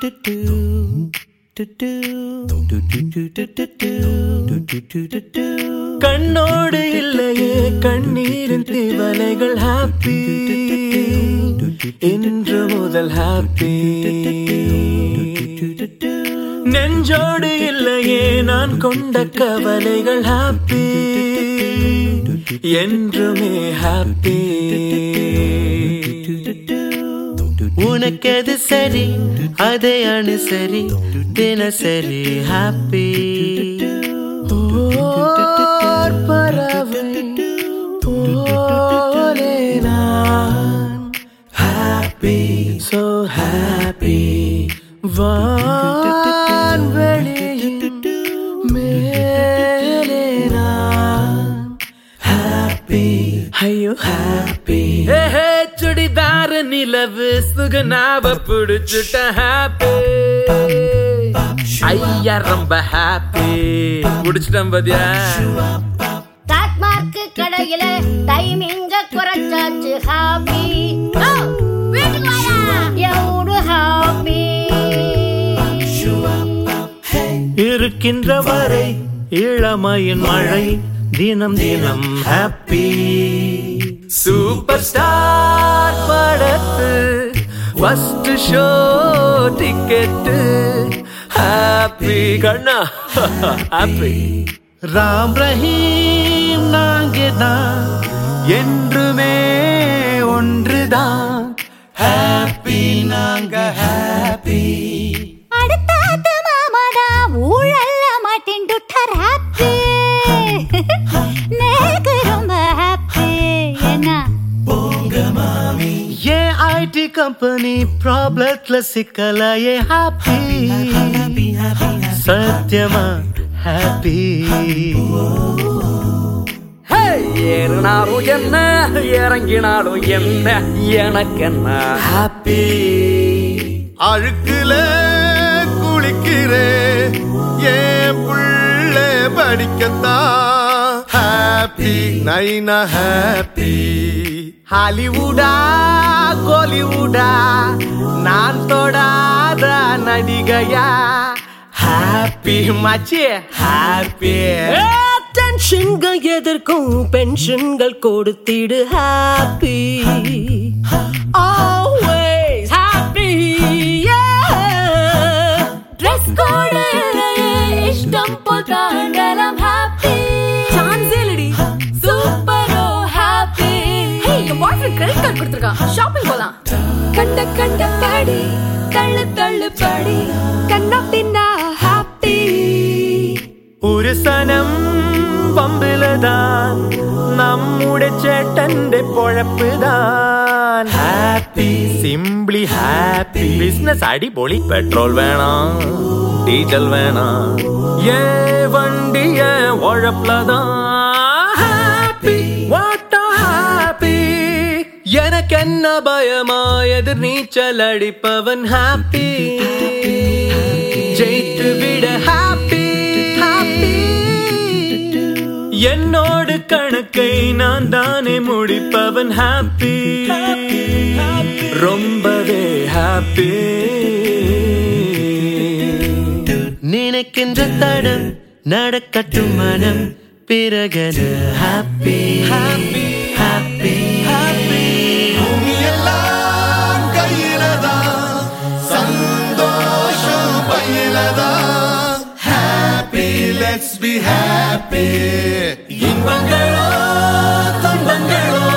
கண்ணோடு இல்லையே கண்ணீரின் திவலைகள் ஹாப்பி இன்று முதல் ஹாப்பி நெஞ்சோடு இல்லையே நான் கொண்ட கவலைகள் ஹாப்பி என்றுமே ஹாப்பி உனக்கெது சரி அதை அனுசரி தினசரி ஹாப்பி ஓர் பறவை போலே நான் ஹாப்பி so happy வான்வெளியின் மேலே நான் happy ஐயோ happy ஹே சுடிதார நிலவு சுகனாவ பிடிச்சிட்ட ஹாப்பி ஐயா ரொம்ப ஹாப்பி பிடிச்சிட்டேன் பாத்தியா டாட்மார்க்கு கடையில டைமிங்க குறைச்சாச்சு ஹாப்பி வீட்டுக்கு வாயா எவ்வளவு ஹாப்பி இருக்கின்ற வரை இளமையின் மழை தினம் தினம் ஹாப்பி சூப்பர் ஸ்டார் படத்து ஃபர்ஸ்ட் ஷோ டிக்கெட்டு ஹாப்பி கண்ணா ஹாப்பி ராம் ரஹீம் நாங்கே தான் என்றுமே ஒன்றுதான் ஹாப்பி நாங்க ஹாப்பி அடுத்தாத்து மாமாதா ஊழல்ல மாட்டின்டுட்டார் ஹாப்பி நேக்கு ரொம்ப ஹாப்பி என்ன ஏன் ஐடி கம்பெனி ப்ராப்ளத்துல சிக்கலையே ஹாப்பி சத்தியமா ஹாப்பி ஏறினாலும் என்ன இறங்கினாலும் என்ன எனக்கு என்ன ஹாப்பி அழுக்குல குளிக்கிறே ஏன் புள்ள படிக்கத்தான் ஹாப்பி நைனா ஹாப்பி ஹாலிவுடா கோலிவுடா நான் தொடாத நடிகையா ஹாப்பி மச்சி ஹாப்பி டென்ஷன்கள் எதற்கும் பென்ஷன்கள் கொடுத்திடு happy always happy dress code இஷ்டம் போல் தாண்டலாம் ஹாப்பி சான்ஸ் இல்லடி சூப்பரோ ஹாப்பி ஹே என் பாய் ஃப்ரெண்ட் கிரெடிட் கார்டு கொடுத்துருக்கான் ஷாப்பிங் போலாம் கண்ட கண்ட பாடி தள்ளு தள்ளு பாடி கண்ணா பின்னா ஹாப்பி ഒരു സനം പമ്പിലതാൻ നമ്മുടെ ചേട്ടന്റെ പൊഴപ്പുതാൻ ഹാപ്പി സിംപ്ലി ഹാപ്പി ബിസിനസ് അടിപൊളി പെട്രോൾ വേണം ഡീസൽ വേണം ഏ വണ്ടിയ ഉഴപ്പുലതാൻ ഹാപ്പി വാട്ട ഹാപ്പി எனக்கென்ன பயமாயது நீச்சல் அடிப்பவன் ஹாப்பி ஜெயித்து விட ஹாப்பி ஹாப்பி என்னோடு கணக்கை நான் தானே முடிப்பவன் ஹாப்பி ரொம்பவே ஹாப்பி நினைக்கின்ற தடம் நடக்கட்டும் மனம் பிறகது ஹாப்பி ஹாப்பி ஹாப்பி ஹாப்பி பூமியெல்லாம் கையிலதான் சந்தோஷம் பையிலதான் ஹாப்பி லெட்ஸ் பி ஹாப்பி இன்பங்களோ துன்பங்களோ